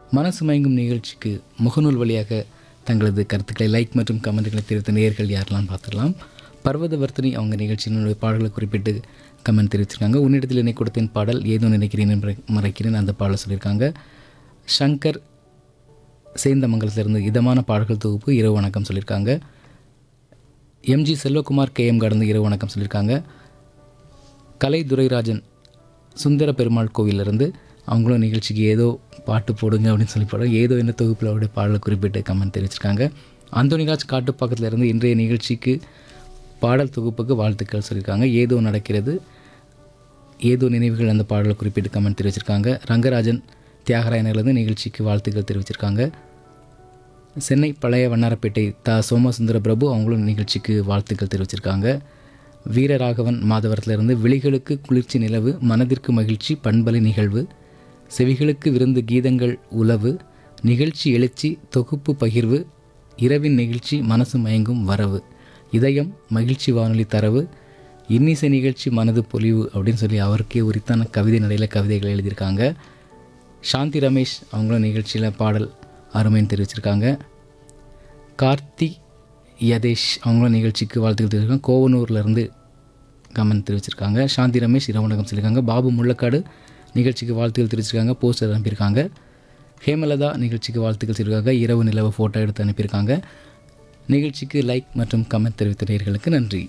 மனசு மயங்கும் நிகழ்ச்சிக்கு முகநூல் வழியாக தங்களது கருத்துக்களை லைக் மற்றும் கமெண்ட்களை தெரிவித்த நேயர்கள் யாரெல்லாம் பார்த்துடலாம் பர்வதவர்த்தினி அவங்க நிகழ்ச்சியினுடைய பாடல்களை குறிப்பிட்டு கமெண்ட் தெரிவிச்சிருக்காங்க உன்னிடத்தில் என்னை கொடுத்தேன் பாடல் ஏதோ நினைக்கிறேன் என்று மறைக்கிறேன் அந்த பாடல் சொல்லியிருக்காங்க சங்கர் சேந்தமங்கலத்திலிருந்து இதமான பாடல்கள் தொகுப்பு இரவு வணக்கம் சொல்லியிருக்காங்க எம்ஜி செல்வகுமார் கேஎம் கடந்து இரவு வணக்கம் சொல்லியிருக்காங்க கலை துரைராஜன் சுந்தர பெருமாள் கோவிலிருந்து அவங்களும் நிகழ்ச்சிக்கு ஏதோ பாட்டு போடுங்க அப்படின்னு சொல்லி பாடுறாங்க ஏதோ என்ன தொகுப்பில் அவருடைய பாடலை குறிப்பிட்டு கமெண்ட் தெரிவிச்சிருக்காங்க அந்தோனிராஜ் காட்டுப்பாக்கத்தில் இருந்து இன்றைய நிகழ்ச்சிக்கு பாடல் தொகுப்புக்கு வாழ்த்துக்கள் சொல்லியிருக்காங்க ஏதோ நடக்கிறது ஏதோ நினைவுகள் அந்த பாடலை குறிப்பிட்டு கமெண்ட் தெரிவிச்சிருக்காங்க ரங்கராஜன் தியாகராயனிலிருந்து நிகழ்ச்சிக்கு வாழ்த்துக்கள் தெரிவிச்சிருக்காங்க சென்னை பழைய வண்ணாரப்பேட்டை த சோமசுந்தர பிரபு அவங்களும் நிகழ்ச்சிக்கு வாழ்த்துக்கள் தெரிவிச்சிருக்காங்க வீரராகவன் மாதவரத்திலிருந்து விழிகளுக்கு குளிர்ச்சி நிலவு மனதிற்கு மகிழ்ச்சி பண்பலை நிகழ்வு செவிகளுக்கு விருந்து கீதங்கள் உலவு நிகழ்ச்சி எழுச்சி தொகுப்பு பகிர்வு இரவின் நிகழ்ச்சி மனசு மயங்கும் வரவு இதயம் மகிழ்ச்சி வானொலி தரவு இன்னிசை நிகழ்ச்சி மனது பொலிவு அப்படின்னு சொல்லி அவருக்கே உரித்தான கவிதை நடையில் கவிதைகள் எழுதியிருக்காங்க சாந்தி ரமேஷ் அவங்களும் நிகழ்ச்சியில் பாடல் அருமைன்னு தெரிவிச்சிருக்காங்க கார்த்தி யதேஷ் அவங்களும் நிகழ்ச்சிக்கு வாழ்த்துக்கள் தெரிவிச்சிருக்காங்க கோவனூர்லேருந்து கமெண்ட் தெரிவிச்சிருக்காங்க சாந்தி ரமேஷ் இரவணகம் சொல்லியிருக்காங்க பாபு முள்ளக்காடு நிகழ்ச்சிக்கு வாழ்த்துக்கள் தெரிவிச்சிருக்காங்க போஸ்டர் அனுப்பியிருக்காங்க ஹேமலதா நிகழ்ச்சிக்கு வாழ்த்துக்கள் சொல்லியிருக்காங்க இரவு நிலவு ஃபோட்டோ எடுத்து அனுப்பியிருக்காங்க நிகழ்ச்சிக்கு லைக் மற்றும் கமெண்ட் தெரிவித்த நேயர்களுக்கு நன்றி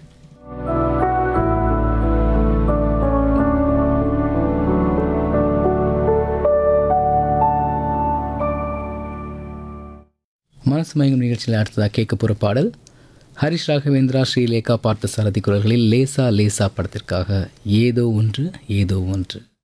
மனசு மயங்கும் நிகழ்ச்சியில் அடுத்ததாக கேட்க போகிற பாடல் ஹரிஷ் ராகவேந்திரா ஸ்ரீலேகா பார்த்த சாரதி குரல்களில் லேசா லேசா படத்திற்காக ஏதோ ஒன்று ஏதோ ஒன்று